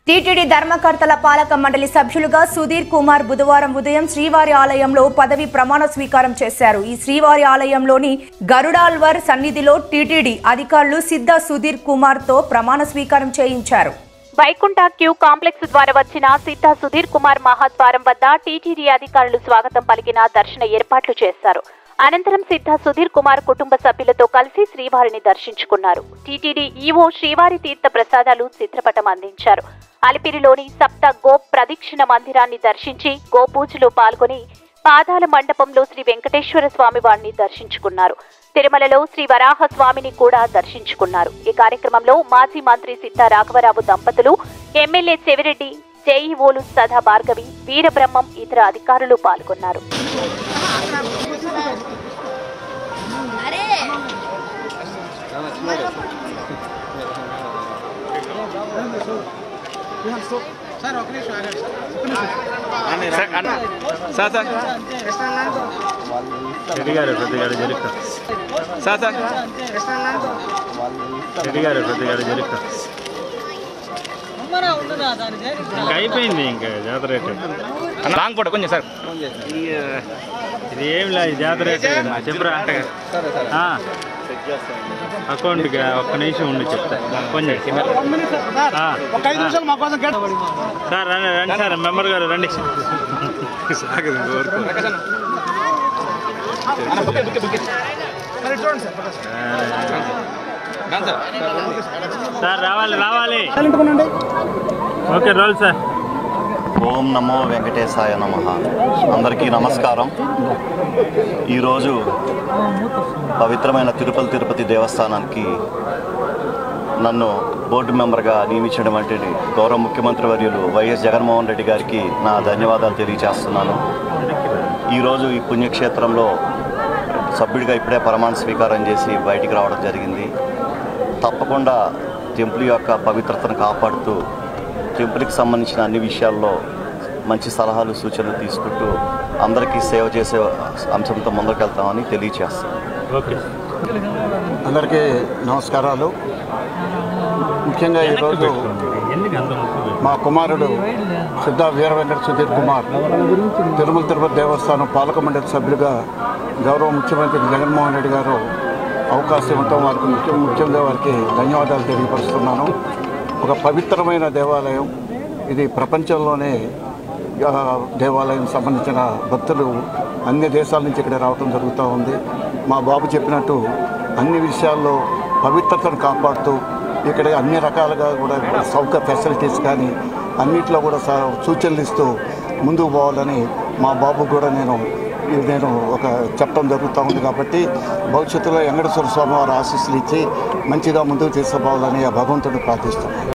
TTD ధర్మకర్తల పాలక మండలి సభ్యులుగా సుధీర్ కుమార్ బుధవారం ఉదయం శ్రీవారి ఆలయంలో పదవి ప్రమాణ స్వీకారం చేశారు ఈ శ్రీవారి ఆలయంలోని గరుడాల్వర్ సన్నిధిలో టీటీడీ అధికారులు సిద్ధ సుధీర్ కుమార్ తో ప్రమాణ స్వీకారం చేయించారు వైకుంఠ క్యూ కాంప్లెక్స్ ద్వారా వచ్చిన సిద్ధ సుధీర్ కుమార్ మహాద్వారం వద్ద టీటీడీ అధికారులు స్వాగతం పలికిన దర్శన ఏర్పాట్లు చేశారు అనంతరం సిద్ధ సుధీర్ కుమార్ కుటుంబ సభ్యులతో కలిసి శ్రీవారిని దర్శించుకున్నారు టీటీడీ ఈవో శ్రీవారి తీర్థ ప్రసాదాలు చిత్రపటం అందించారు అలిపిరిలోని సప్త గో ప్రదక్షిణ మందిరాన్ని దర్శించి గోపూజలో పాల్గొని పాదాల మండపంలో శ్రీ వెంకటేశ్వర స్వామి వారిని దర్శించుకున్నారు తిరుమలలో శ్రీ వరాహ స్వామిని కూడా దర్శించుకున్నారు ఈ కార్యక్రమంలో మాజీ మంత్రి సిద్ధ రాఘవరావు దంపతులు ఎమ్మెల్యే చెవిరెడ్డి జేఈఓలు సదా భార్గవి వీరబ్రహ్మం ఇతర అధికారులు పాల్గొన్నారు సార్ అన్న సార్ సార్ ఎదిగారు పెద్దగాడు జరుగు సార్ సార్ ఎదిగారు పెద్దగాడు జరుగు ఇంకా అయిపోయింది ఇంకా జాతర రేటు అన్న లాంగ్ ఫోటో కొంచెం సార్ ఇది ఏం లేదు జాతర రేటు చెప్పరా ఆ. అకౌంట్కి ఒక్క నిమిషం ఉండి చెప్తా కొంచెం ఆ. సార్ రండి రండి సార్ మెంబర్ గారు రండి సార్ రావాలి రావాలి ఓకే రోల్ సార్ ఓం నమో వెంకటేశాయ నమ అందరికీ నమస్కారం ఈరోజు పవిత్రమైన తిరుపతి తిరుపతి దేవస్థానానికి నన్ను బోర్డు మెంబర్గా నియమించడం అంటే గౌరవ ముఖ్యమంత్రి వర్యులు వైఎస్ జగన్మోహన్ రెడ్డి గారికి నా ధన్యవాదాలు తెలియజేస్తున్నాను ఈరోజు ఈ పుణ్యక్షేత్రంలో సభ్యుడిగా ఇప్పుడే ప్రమాణ స్వీకారం చేసి బయటికి రావడం జరిగింది తప్పకుండా టెంపుల్ యొక్క పవిత్రతను కాపాడుతూ టెంపుల్కి సంబంధించిన అన్ని విషయాల్లో మంచి సలహాలు సూచనలు తీసుకుంటూ అందరికీ సేవ చేసే అంశంతో ముందుకెళ్తామని తెలియజేస్తాం ఓకే అందరికీ నమస్కారాలు ముఖ్యంగా ఈరోజు ఎందుకు అంత ముక్కు మా కుమారుడు సిద్ధా వీర వెంకట సుధీర్ కుమార్ తిరుమల తిరుపతి దేవస్థానం పాలక మండలి సభ్యులుగా గౌరవ ముఖ్యమంత్రి జగన్మోహన్ రెడ్డి గారు అవకాశం ఇవ్వటం వారికి ముఖ్య ముఖ్యంగా వారికి ధన్యవాదాలు తెలియపరుస్తున్నాను ఒక పవిత్రమైన దేవాలయం ఇది ప్రపంచంలోనే ఆ, దేవాలయం సంబంధించిన భక్తులు అన్ని దేశాల నుంచి ఇక్కడ రావడం జరుగుతూ ఉంది మా బాబు చెప్పినట్టు అన్ని విషయాల్లో పవిత్రతను కాపాడుతూ ఇక్కడ అన్ని రకాలుగా కూడా సౌకర్య ఫెసిలిటీస్ కానీ అన్నిట్లో కూడా స- సూచనలు ఇస్తూ ముందుకు పోవాలని మా బాబు కూడా నేను ఇది నేను ఒక చెప్పడం జరుగుతూ ఉంది కాబట్టి భవిష్యత్తులో వెంకటేశ్వర స్వామి వారి ఆశీస్సులు ఇచ్చి మంచిగా ముందుకు తీసుకుపోవాలని ఆ భగవంతుడు ప్రార్థిస్తున్నాను